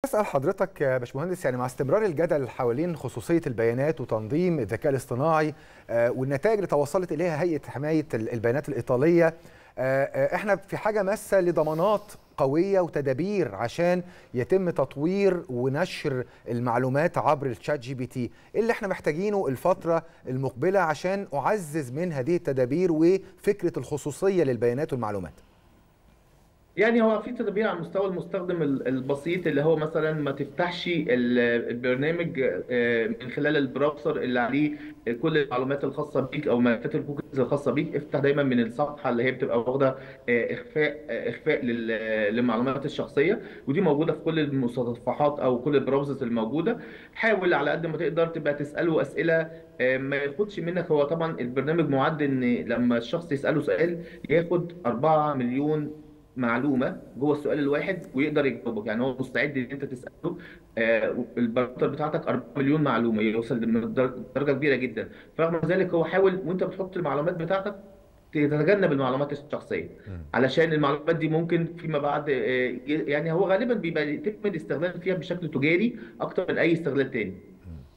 اسال حضرتك يا باشمهندس يعني مع استمرار الجدل حوالين خصوصيه البيانات وتنظيم الذكاء الاصطناعي آه، والنتائج اللي توصلت اليها هيئه حمايه البيانات الايطاليه آه، آه، احنا في حاجه ماسه لضمانات قويه وتدابير عشان يتم تطوير ونشر المعلومات عبر الشات جي بي تي ايه اللي احنا محتاجينه الفتره المقبله عشان اعزز من هذه التدابير وفكره الخصوصيه للبيانات والمعلومات يعني هو في تدابير على مستوى المستخدم ال- البسيط اللي هو مثلا ما تفتحش ال- البرنامج آه، من خلال البراوزر اللي عليه كل المعلومات الخاصه بيك او ملفات الكوكيز الخاصه بيك افتح دايما من الصفحه اللي هي بتبقى واخده آه، اخفاء آه، اخفاء لل- للمعلومات الشخصيه ودي موجوده في كل المتصفحات او كل البراوزرز الموجوده حاول على قد ما تقدر تبقى تساله اسئله آه، ما ياخدش منك هو طبعا البرنامج معد ان لما الشخص يساله سؤال ياخد 4 مليون معلومه جوه السؤال الواحد ويقدر يجاوبك يعني هو مستعد ان انت تساله آه، البارامتر بتاعتك 4 مليون معلومه يوصل لدرجه كبيره جدا فرغم ذلك هو حاول وانت بتحط المعلومات بتاعتك تتجنب المعلومات الشخصيه علشان المعلومات دي ممكن فيما بعد آه، يعني هو غالبا بيبقى يتم الاستغلال فيها بشكل تجاري اكتر من اي استغلال تاني